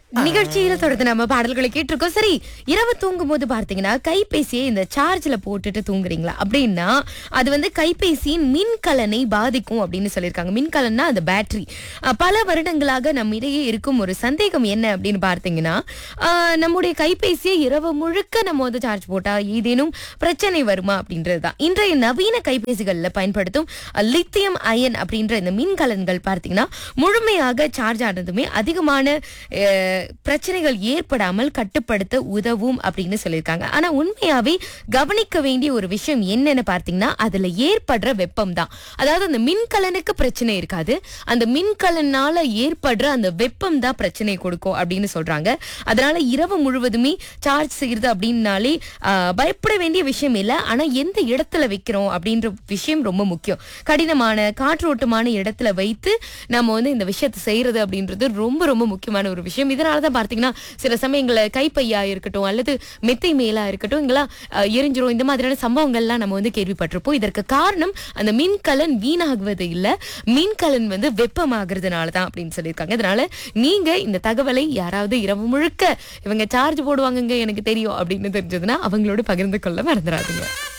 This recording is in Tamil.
நிகழ்ச்சியில தொடர்ந்து நம்ம பாடல்களை கேட்டிருக்கோம் சரி இரவு தூங்கும் போது பார்த்தீங்கன்னா கைபேசியை இந்த சார்ஜ்ல போட்டுட்டு தூங்குறீங்களா அப்படின்னா அது வந்து கைபேசியின் மின்கலனை பாதிக்கும் அப்படின்னு சொல்லியிருக்காங்க மின்கலன்னா அந்த பேட்டரி அஹ், பல வருடங்களாக நம்ம இடையே இருக்கும் ஒரு சந்தேகம் என்ன அப்படின்னு பார்த்தீங்கன்னா அஹ், நம்முடைய கைபேசியை இரவு முழுக்க நம்ம வந்து சார்ஜ் போட்டா ஏதேனும் பிரச்சனை வருமா அப்படின்றது தான் இன்றைய நவீன கைபேசிகளில் பயன்படுத்தும் லித்தியம் அயன் அப்படின்ற இந்த மின்கலன்கள் பார்த்தீங்கன்னா முழுமையாக சார்ஜ் ஆனதுமே அதிகமான அஹ், பிரச்சனைகள் ஏற்படாமல் கட்டுப்படுத்த உதவும் அப்படின்னு சொல்லியிருக்காங்க ஆனா உண்மையாவே கவனிக்க வேண்டிய ஒரு விஷயம் என்னன்னு பார்த்தீங்கன்னா அதுல ஏற்படுற வெப்பம் தான் அதாவது அந்த மின்கலனுக்கு பிரச்சனை இருக்காது அந்த மின்கலனால ஏற்படுற அந்த வெப்பம் தான் பிரச்சனை கொடுக்கும் அப்படின்னு சொல்றாங்க அதனால இரவு முழுவதுமே சார்ஜ் செய்யறது அப்படின்னாலே ஆஹ், பயப்பட வேண்டிய விஷயம் இல்லை ஆனா எந்த இடத்துல வைக்கிறோம் அப்படின்ற விஷயம் ரொம்ப முக்கியம் கடினமான காற்றோட்டமான இடத்துல வைத்து நம்ம வந்து இந்த விஷயத்தை செய்யறது அப்படின்றது ரொம்ப ரொம்ப முக்கியமான ஒரு விஷயம் இதனால தான் பார்த்தீங்கன்னா சில சமயங்களில் கைப்பையா இருக்கட்டும் அல்லது மெத்தை மேலா இருக்கட்டும் இங்கெல்லாம் அஹ், எரிஞ்சிரும் இந்த மாதிரியான சம்பவங்கள்லாம் நம்ம வந்து கேள்விப்பட்டிருப்போம் இதற்கு காரணம் அந்த மின்கலன் வீணாகுவது இல்ல மின்கலன் வந்து வெப்பமாகிறதுனால தான் அப்படின்னு சொல்லியிருக்காங்க அதனால நீங்க இந்த தகவலை யாராவது இரவு முழுக்க இவங்க சார்ஜ் போடுவாங்கங்க எனக்கு தெரியும் அப்படின்னு தெரிஞ்சதுன்னா அவங்களோட பகிர்ந்து கொள்ள மறந்துடாதீங்க